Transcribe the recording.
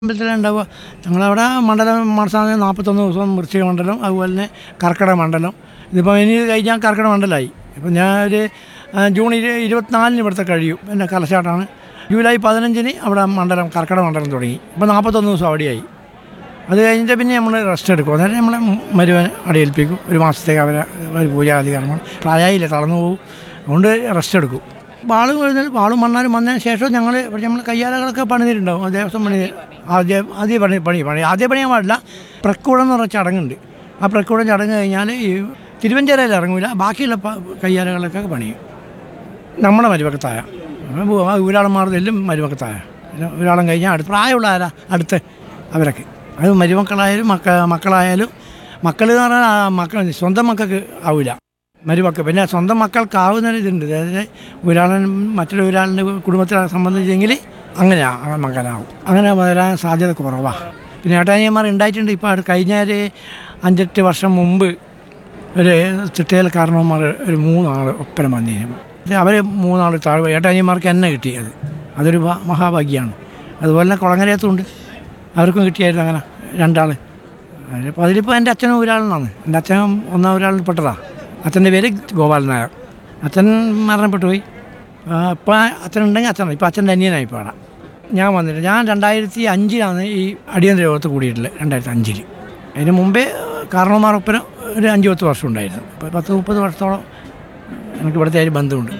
അമ്പലത്തിലുണ്ടാവുക ഞങ്ങളവിടെ മണ്ഡലം മാസാണ് നാൽപ്പത്തൊന്ന് ദിവസം വൃശ്ചിക മണ്ഡലം അതുപോലെ തന്നെ കർക്കിടക മണ്ഡലം ഇതിപ്പോൾ ഇനി കഴിഞ്ഞാൽ കർക്കിടക മണ്ഡലമായി ഇപ്പം ഞാൻ ഒരു ആ, ജൂൺ ഇരു ഇരുപത്തിനാലിന് ഇവിടുത്തെ കഴിയും പിന്നെ കലശാട്ടാണ് ജൂലൈ പതിനഞ്ചിന് അവിടെ മണ്ഡലം കർക്കിടക മണ്ഡലം തുടങ്ങി ഇപ്പോൾ നാൽപ്പത്തൊന്ന് ദിവസം അവിടെയായി അത് കഴിഞ്ഞിട്ട് പിന്നെ നമ്മൾ റെസ്റ്റ് എടുക്കും അന്നേരം നമ്മളെ മരുവൻ അടിയേൽപ്പിക്കും ഒരു മാസത്തേക്ക് അവരെ ഒരു പൂജാതി കർമ്മം പ്രായമായില്ല തളർന്നു പോകും അതുകൊണ്ട് റെസ്റ്റ് എടുക്കും വാളും എഴുന്നേൽ വാളും മണ്ണാലും വന്നതിന് ശേഷം ഞങ്ങൾ നമ്മൾ കയ്യാലകളൊക്കെ പണിതിട്ടുണ്ടാവും ദേവസ്വം പണി ആദ്യം ആദ്യ പണി പണി പണി ആദ്യം പണിയാൻ പാടില്ല പ്രക്കൂടം എന്ന് പറഞ്ഞ ചടങ്ങുണ്ട് ആ പ്രക്കൂടം ചടങ്ങ് കഴിഞ്ഞാൽ ഈ തിരുവഞ്ചേരയിൽ ഇറങ്ങില്ല ബാക്കിയുള്ള പ- കയ്യാലകളൊക്കെ പണിയും നമ്മുടെ മരുവക്കത്തായ ഊരാളന്മാരുടെ എല്ലാം മരുവക്കത്തായ ഊരാളം കഴിഞ്ഞാൽ അടുത്ത് പ്രായമുള്ള ആരാ അടുത്ത് അവരൊക്കെ അത് മരുമക്കളായാലും മക്ക മക്കളായാലും മക്കൾ എന്ന് പറഞ്ഞാൽ ആ മക്കൾ സ്വന്തം മക്കൾക്ക് ആവില്ല മരുമക്കൾ പിന്നെ സ്വന്തം മക്കൾക്കാവുന്ന ഇതുണ്ട് അതായത് ഒരാളൻ മറ്റൊരു ഒരാളിൻ്റെ കുടുംബത്തെ സംബന്ധിച്ചെങ്കിൽ അങ്ങനെ ആ മകനാവും അങ്ങനെ വരാൻ സാധ്യത കുറവാണ് പിന്നെ ഏട്ടാനിയന്മാർ ഉണ്ടായിട്ടുണ്ട് ഇപ്പോൾ അത് കഴിഞ്ഞ ഒരു അഞ്ചെട്ട് വർഷം മുമ്പ് ഒരു ചിട്ടയിൽ കാരണവന്മാർ ഒരു മൂന്നാൾ ഒപ്പരം വന്നിരുന്നു അവർ മൂന്നാൾ താഴെ ഏട്ടാനിയന്മാർക്ക് എന്നെ കിട്ടിയത് അതൊരു ഭ- മഹാഭാഗ്യമാണ് അതുപോലെ തന്നെ കുളങ്ങരയത്തുണ്ട് അവർക്കും കിട്ടിയായിരുന്നു അങ്ങനെ രണ്ടാൾ അതിലിപ്പോൾ അതിലിപ്പോൾ എൻ്റെ അച്ഛനും ഒരാളെന്നാണ് എൻ്റെ അച്ഛനും ഒന്നാം ഒരാളിൽ പെട്ടതാണ് അച്ഛൻ്റെ പേര് ഗോപാലൻ നായർ അച്ഛൻ മരണപ്പെട്ടു പോയി ഇപ്പം അച്ഛനുണ്ടെങ്കിൽ അച്ഛനാണ് ഇപ്പോൾ അച്ഛൻ്റെ അനിയനായി ഇപ്പോൾ അവിടെ ഞാൻ വന്നിട്ട് ഞാൻ രണ്ടായിരത്തി അഞ്ചിലാണ് ഈ അടിയന്തര യോഗത്ത് കൂടിയിട്ടുള്ളത് രണ്ടായിരത്തി അഞ്ചിൽ അതിന് മുമ്പേ കാരണവന്മാരൊപ്പരം ഒരു അഞ്ച് പത്ത് വർഷം ഉണ്ടായിരുന്നു ഇപ്പോൾ പത്ത് മുപ്പത് വർഷത്തോളം എനിക്ക് ഇവിടുത്തെ ഒരു ബന്ധമുണ്ട്